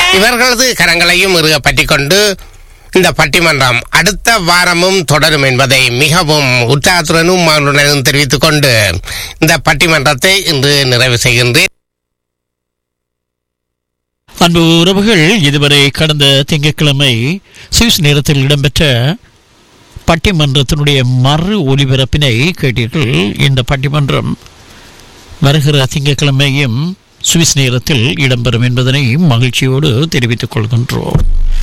இவர்களது கரங்களையும் இறுக பற்றிக் கொண்டு இந்த பட்டிமன்றம் அடுத்த வாரமும் தொடரும் என்பதை மிகவும் உற்சாகத்துடனும் மகிழ்வுடனும் தெரிவித்துக் கொண்டு இந்த பட்டிமன்றத்தை இன்று நிறைவு செய்கின்றேன் அன்பு உறவுகள் இதுவரை கடந்த திங்கட்கிழமை சுவிஸ் நேரத்தில் இடம்பெற்ற பட்டிமன்றத்தினுடைய மறு ஒலிபரப்பினை கேட்டீர்கள் இந்த பட்டிமன்றம் வருகிற திங்கட்கிழமையும் சுவிஸ் நேரத்தில் இடம்பெறும் என்பதனை மகிழ்ச்சியோடு தெரிவித்துக் கொள்கின்றோம்